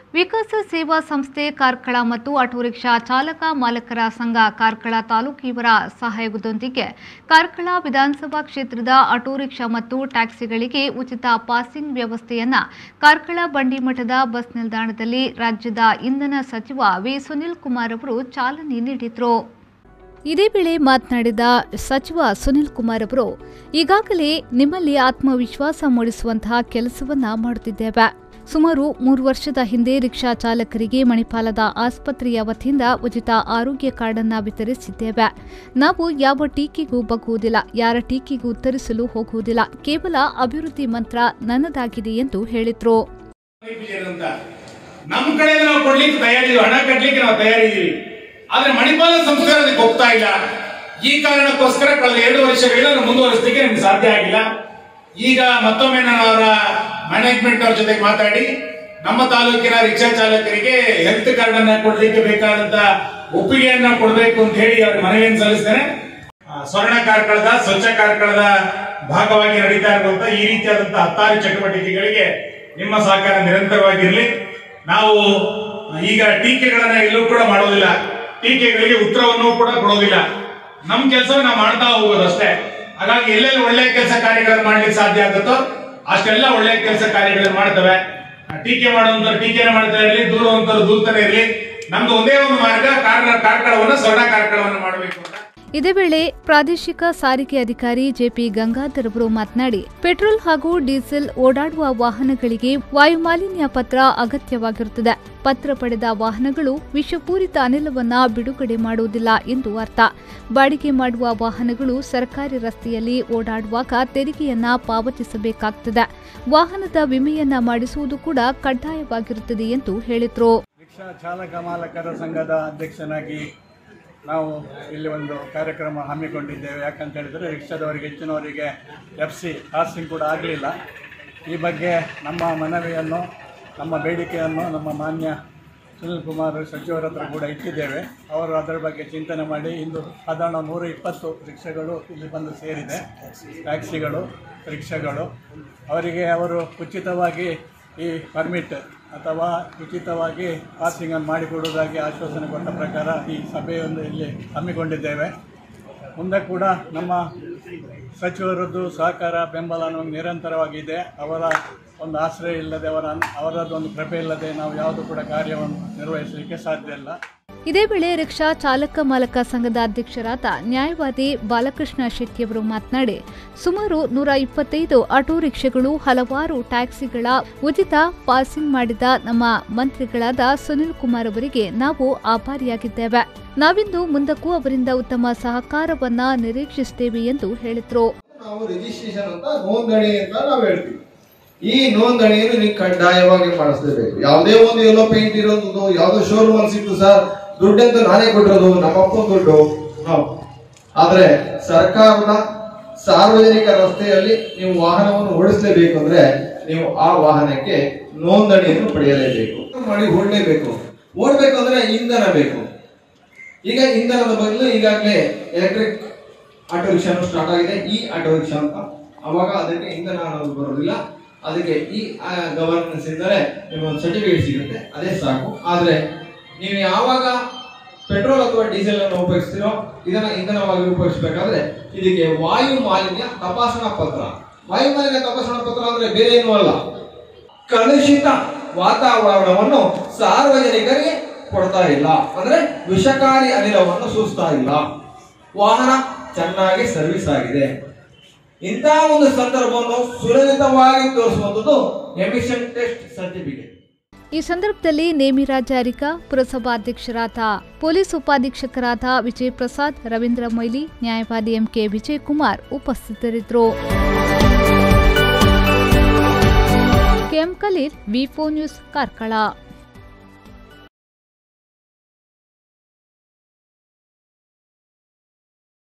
ವಿಕಾಸ ಸೇವಾ ಸಂಸ್ಥೆ ಕಾರ್ಕಳ ಮತ್ತು ಆಟೋ ರಿಕ್ಷಾ ಚಾಲಕ ಮಾಲಕರ ಸಂಘ ಕಾರ್ಕಳ ತಾಲೂಕು ಇವರ ಸಹಯೋಗದೊಂದಿಗೆ ಕಾರ್ಕಳ ವಿಧಾನಸಭಾ ಕ್ಷೇತ್ರದ ಆಟೋ ರಿಕ್ಷಾ ಮತ್ತು ಟ್ಯಾಕ್ಸಿಗಳಿಗೆ ಉಚಿತ ಪಾಸಿಂಗ್ ವ್ಯವಸ್ಥೆಯನ್ನ ಕಾರ್ಕಳ ಬಂಡಿಮಠದ ಬಸ್ ನಿಲ್ದಾಣದಲ್ಲಿ ರಾಜ್ಯದ ಇಂಧನ ಸಚಿವ ವಿ ಸುನಿಲ್ ಕುಮಾರ್ ಅವರು ಚಾಲನೆ ನೀಡಿದರು ಇದೇ ವೇಳೆ ಮಾತನಾಡಿದ ಸಚಿವ ಸುನಿಲ್ ಕುಮಾರ್ ಅವರು ಈಗಾಗಲೇ ನಿಮ್ಮಲ್ಲಿ ಆತ್ಮವಿಶ್ವಾಸ ಮೂಡಿಸುವಂತಹ ಕೆಲಸವನ್ನ ಮಾಡುತ್ತಿದ್ದೇವೆ ಸುಮಾರು ಮೂರು ವರ್ಷದ ಹಿಂದೆ ರಿಕ್ಷಾ ಚಾಲಕರಿಗೆ ಮಣಿಪಾಲದ ಆಸ್ಪತ್ರೆಯ ವತಿಯಿಂದ ಉಚಿತ ಆರೋಗ್ಯ ಕಾರ್ಡ್ ಅನ್ನ ವಿತರಿಸಿದ್ದೇವೆ ನಾವು ಯಾವ ಟೀಕೆಗೂ ಬಗ್ಗುವುದಿಲ್ಲ ಯಾರ ಟೀಕೆಗೂ ಉತ್ತರಿಸಲು ಹೋಗುವುದಿಲ್ಲ ಕೇವಲ ಅಭಿವೃದ್ಧಿ ಮಂತ್ರ ನನ್ನದಾಗಿದೆ ಎಂದು ಹೇಳಿದ್ರು ಅಂತ ನಮ್ಮ ಕಡೆ ನಾವು ಕೊಡ್ಲಿಕ್ಕೆ ತಯಾರಿದ್ದೀವಿ ಹಣ ಕಟ್ಲಿಕ್ಕೆ ನಾವು ತಯಾರಿದ್ದೀವಿ ಆದ್ರೆ ಮಣಿಪಾಲ ಸಂಸ್ಥೆ ಅದಕ್ಕೆ ಹೋಗ್ತಾ ಇಲ್ಲ ಈ ಕಾರಣಕ್ಕೋಸ್ಕರ ಕಳೆದ ಎರಡು ವರ್ಷಗಳಿಂದ ಅದನ್ನು ಮುಂದುವರಿಸಲಿಕ್ಕೆ ನಿಮ್ಗೆ ಸಾಧ್ಯ ಆಗಿಲ್ಲ ಈಗ ಮತ್ತೊಮ್ಮೆ ನಾನು ಅವರ ಮ್ಯಾನೇಜ್ಮೆಂಟ್ ಅವ್ರ ಜೊತೆಗೆ ಮಾತಾಡಿ ನಮ್ಮ ತಾಲೂಕಿನ ರಿಕ್ಷಾ ಚಾಲಕರಿಗೆ ಹೆಲ್ತ್ ಕಾರ್ಡ್ ಅನ್ನ ಕೊಡ್ಲಿಕ್ಕೆ ಬೇಕಾದಂತ ಒಪ್ಪಿಗೆಯನ್ನ ಕೊಡಬೇಕು ಅಂತ ಹೇಳಿ ಅವ್ರಿಗೆ ಮನವಿಯನ್ನು ಸಲ್ಲಿಸ್ತೇನೆ ಆ, ಸ್ವರ್ಣ ಕಾರ್ಕಳದ ಸ್ವಚ್ಛ ಕಾರ್ಕಳದ ಭಾಗವಾಗಿ ನಡೀತಾ ಇರುವಂತ ಈ ರೀತಿಯಾದಂತಹ ಹತ್ತಾರು ಚಟುವಟಿಕೆಗಳಿಗೆ ನಿಮ್ಮ ಸಹಕಾರ ನಿರಂತರವಾಗಿರಲಿ ನಾವು ಈಗ ಟೀಕೆಗಳನ್ನ ಎಲ್ಲೂ ಕೂಡ ಮಾಡೋದಿಲ್ಲ ಟೀಕೆಗಳಿಗೆ ಉತ್ತರವನ್ನು ಕೂಡ ಕೊಡೋದಿಲ್ಲ ನಮ್ ಕೆಲಸ ನಾವು ಮಾಡ್ತಾ ಹೋಗೋದು ಅಷ್ಟೇ ಹಾಗಾಗಿ ಎಲ್ಲೆಲ್ಲಿ ಒಳ್ಳೆ ಕೆಲಸ ಕಾರ್ಯಗಳನ್ನು ಮಾಡ್ಲಿಕ್ಕೆ ಸಾಧ್ಯ ಆಗುತ್ತೋ ಅಷ್ಟೆಲ್ಲ ಒಳ್ಳೆ ಕೆಲಸ ಕಾರ್ಯಗಳನ್ನು ಮಾಡ್ತವೆ ಆ, ಟೀಕೆ ಮಾಡುವಂತವ್ರು ಟೀಕೆನೆ ಮಾಡ್ತಾ ಇರಲಿ ದೂರುವಂತವ್ರು ದೂರ್ತಾನೆ ಇರಲಿ ನಮ್ದು ಒಂದೇ ಒಂದು ಮಾರ್ಗ ಕಾರ್ಕಳ ಕಾರ್ಕಳವನ್ನ ಸ್ವರ್ಣ ಕಾರ್ಕಳವನ್ನು ಮಾಡಬೇಕು ಅಂತ ಇದೇ ವೇಳೆ ಪ್ರಾದೇಶಿಕ ಸಾರಿಗೆ ಅಧಿಕಾರಿ ಜೆಪಿ ಗಂಗಾಧರ್ ಅವರು ಮಾತನಾಡಿ ಪೆಟ್ರೋಲ್ ಹಾಗೂ ಡೀಸೆಲ್ ಓಡಾಡುವ ವಾಹನಗಳಿಗೆ ವಾಯುಮಾಲಿನ್ಯ ಪತ್ರ ಅಗತ್ಯವಾಗಿರುತ್ತದೆ ಪತ್ರ ಪಡೆದ ವಾಹನಗಳು ವಿಷಪೂರಿತ ಅನಿಲವನ್ನ ಬಿಡುಗಡೆ ಮಾಡುವುದಿಲ್ಲ ಎಂದು ಅರ್ಥ ಬಾಡಿಗೆ ಮಾಡುವ ವಾಹನಗಳು ಸರ್ಕಾರಿ ರಸ್ತೆಯಲ್ಲಿ ಓಡಾಡುವಾಗ ತೆರಿಗೆಯನ್ನ ಪಾವತಿಸಬೇಕಾಗುತ್ತದೆ ವಾಹನದ ವಿಮೆಯನ್ನ ಮಾಡಿಸುವುದು ಕೂಡ ಕಡ್ಡಾಯವಾಗಿರುತ್ತದೆ ಎಂದು ಹೇಳಿದರು ರಿಕ್ಷಾ ಚಾಲಕ ಮಾಲಕರ ಸಂಘದ ಅಧ್ಯಕ್ಷನಾಗಿ ನಾವು ಇಲ್ಲಿ ಒಂದು ಕಾರ್ಯಕ್ರಮ ಹಮ್ಮಿಕೊಂಡಿದ್ದೇವೆ ಯಾಕಂತ ಹೇಳಿದರೆ ರಿಕ್ಷಾದವರಿಗೆ ಹೆಚ್ಚಿನವರಿಗೆ ಎಫ್ ಸಿ ಪಾಸಿಂಗ್ ಕೂಡ ಆಗಲಿಲ್ಲ ಈ ಬಗ್ಗೆ ನಮ್ಮ ಮನವಿಯನ್ನು ನಮ್ಮ ಬೇಡಿಕೆಯನ್ನು ನಮ್ಮ ಮಾನ್ಯ ಸುನಿಲ್ ಕುಮಾರ್ ಸಚಿವರ ಹತ್ರ ಕೂಡ ಇಟ್ಟಿದ್ದೇವೆ ಅವರು ಅದರ ಬಗ್ಗೆ ಚಿಂತನೆ ಮಾಡಿ ಇಂದು ಸಾಧಾರಣ ನೂರ ಇಪ್ಪತ್ತು ರಿಕ್ಷಾಗಳು ಇಲ್ಲಿ ಬಂದು ಸೇರಿದೆ ಟ್ಯಾಕ್ಸಿಗಳು ರಿಕ್ಷಾಗಳು ಅವರಿಗೆ ಅವರು ಉಚಿತವಾಗಿ ಈ ಪರ್ಮಿಟ್ ಅಥವಾ ಉಚಿತವಾಗಿ ಪಾಸಿಂಗನ್ನು ಮಾಡಿಕೊಡುವುದಾಗಿ ಆಶ್ವಾಸನೆ ಕೊಟ್ಟ ಪ್ರಕಾರ ಈ ಸಭೆಯನ್ನು ಇಲ್ಲಿ ಹಮ್ಮಿಕೊಂಡಿದ್ದೇವೆ ಮುಂದೆ ಕೂಡ ನಮ್ಮ ಸಚಿವರದ್ದು ಸಹಕಾರ ಬೆಂಬಲ ನಮಗೆ ನಿರಂತರವಾಗಿದೆ ಅವರ ಒಂದು ಆಶ್ರಯ ಇಲ್ಲದೆ ಅವರ ಅವರದ್ದೊಂದು ಕೃಪೆ ಇಲ್ಲದೆ ನಾವು ಯಾವುದು ಕೂಡ ಕಾರ್ಯವನ್ನು ನಿರ್ವಹಿಸಲಿಕ್ಕೆ ಸಾಧ್ಯ ಇಲ್ಲ ಇದೇ ವೇಳೆ ರಿಕ್ಷಾ ಚಾಲಕ ಮಾಲಕ ಸಂಘದ ಅಧ್ಯಕ್ಷರಾದ ನ್ಯಾಯವಾದಿ ಬಾಲಕೃಷ್ಣ ಶೆಟ್ಟಿಯವರು ಮಾತನಾಡಿ ಸುಮಾರು ನೂರ ಇಪ್ಪತ್ತೈದು ಆಟೋ ರಿಕ್ಷಾಗಳು ಹಲವಾರು ಟ್ಯಾಕ್ಸಿಗಳ ಉಚಿತ ಪಾಸಿಂಗ್ ಮಾಡಿದ ನಮ್ಮ ಮಂತ್ರಿಗಳಾದ ಸುನಿಲ್ ಕುಮಾರ್ ಅವರಿಗೆ ನಾವು ಆಭಾರಿಯಾಗಿದ್ದೇವೆ ನಾವಿಂದು ಮುಂದಕ್ಕೂ ಅವರಿಂದ ಉತ್ತಮ ಸಹಕಾರವನ್ನ ನಿರೀಕ್ಷಿಸುತ್ತೇವೆ ಎಂದು ಹೇಳಿದರು ನಾವು ರಿಜಿಸ್ಟ್ರೇಷನ್ ಅಂತ ನೋಂದಣಿ ಅಂತ ನಾವು ಹೇಳ್ತೀವಿ ಈ ನೋಂದಣಿಯನ್ನು ನೀವು ಕಡ್ಡಾಯವಾಗಿ ಮಾಡಿಸ್ಲೇಬೇಕು ಯಾವುದೇ ಒಂದು ಎಲ್ಲೋ ಪೇಂಟ್ ಇರೋದು ಯಾವುದೋ ಶೋರೂಮ್ ಅಲ್ಲಿ ಸಿಕ್ತು ಸರ್ ದುಡ್ಡಂತೂ ನಾನೇ ಕೊಟ್ಟಿರೋದು ನಮ್ಮ ಅಪ್ಪನ ದುಡ್ಡು ನಾವು ಆದ್ರೆ ಸರ್ಕಾರದ ಸಾರ್ವಜನಿಕ ರಸ್ತೆಯಲ್ಲಿ ನೀವು ವಾಹನವನ್ನು ಓಡಿಸಲೇಬೇಕು ಅಂದ್ರೆ ನೀವು ಆ ವಾಹನಕ್ಕೆ ನೋಂದಣಿಯನ್ನು ಪಡೆಯಲೇಬೇಕು ಮಾಡಿ ಓಡಲೇಬೇಕು ಓಡ್ಬೇಕು ಅಂದ್ರೆ ಇಂಧನ ಬೇಕು ಈಗ ಇಂಧನದ ಬದಲು ಈಗಾಗಲೇ ಎಲೆಕ್ಟ್ರಿಕ್ ಆಟೋ ರಿಕ್ಷಾನು ಸ್ಟಾರ್ಟ್ ಆಗಿದೆ ಈ ಆಟೋ ರಿಕ್ಷಾ ಅಂತ ಅವಾಗ ಅದಕ್ಕೆ ಇಂಧನ ಅನ್ನೋದು ಬರೋದಿಲ್ಲ ಅದಕ್ಕೆ ಈ ಗವರ್ನೆನ್ಸ್ ಇಂದಲೇ ನಿಮ್ಗೊಂದು ಸರ್ಟಿಫಿಕೇಟ್ ಸಿಗುತ್ತೆ ಅದೇ ಸಾಕು ಆದ್ರೆ ನೀವು ಯಾವಾಗ ಪೆಟ್ರೋಲ್ ಅಥವಾ ಡೀಸೆಲ್ ಅನ್ನು ಉಪಯೋಗಿಸ್ತೀರೋ ಇದನ್ನ ಇಂಧನವಾಗಿ ಉಪಯೋಗಿಸಬೇಕಾದ್ರೆ ಇದಕ್ಕೆ ವಾಯು ಮಾಲಿನ್ಯ ತಪಾಸಣಾ ಪತ್ರ ವಾಯು ಮಾಲಿನ್ಯ ತಪಾಸಣಾ ಪತ್ರ ಅಂದ್ರೆ ಬೇರೆ ಏನೂ ಅಲ್ಲ ಕಲುಷಿತ ವಾತಾವರಣವನ್ನು ಸಾರ್ವಜನಿಕರಿಗೆ ಕೊಡ್ತಾ ಇಲ್ಲ ಅಂದ್ರೆ ವಿಷಕಾರಿ ಅನಿಲವನ್ನು ಸೂಸ್ತಾ ಇಲ್ಲ ವಾಹನ ಚೆನ್ನಾಗಿ ಸರ್ವಿಸ್ ಆಗಿದೆ ಇಂತಹ ಒಂದು ಸಂದರ್ಭವನ್ನು ಸುಲಲಿತವಾಗಿ ತೋರಿಸುವಂಥದ್ದು ಎಮಿಷನ್ ಟೆಸ್ಟ್ ಸರ್ಟಿಫಿಕೇಟ್ ಈ ಸಂದರ್ಭದಲ್ಲಿ ನೇಮಿರಾ ಜಾರಿಕಾ ಪುರಸಭಾಧ್ಯಕ್ಷರಾದ ಪೊಲೀಸ್ ಉಪಾಧೀಕ್ಷಕರಾದ ವಿಜಯ್ ಪ್ರಸಾದ್ ರವೀಂದ್ರ ಮೊಯ್ಲಿ ನ್ಯಾಯವಾದಿ ಎಂಕೆ ವಿಜಯಕುಮಾರ್ ಉಪಸ್ಥಿತರಿದ್ದರು KM Khaleel V news Karkala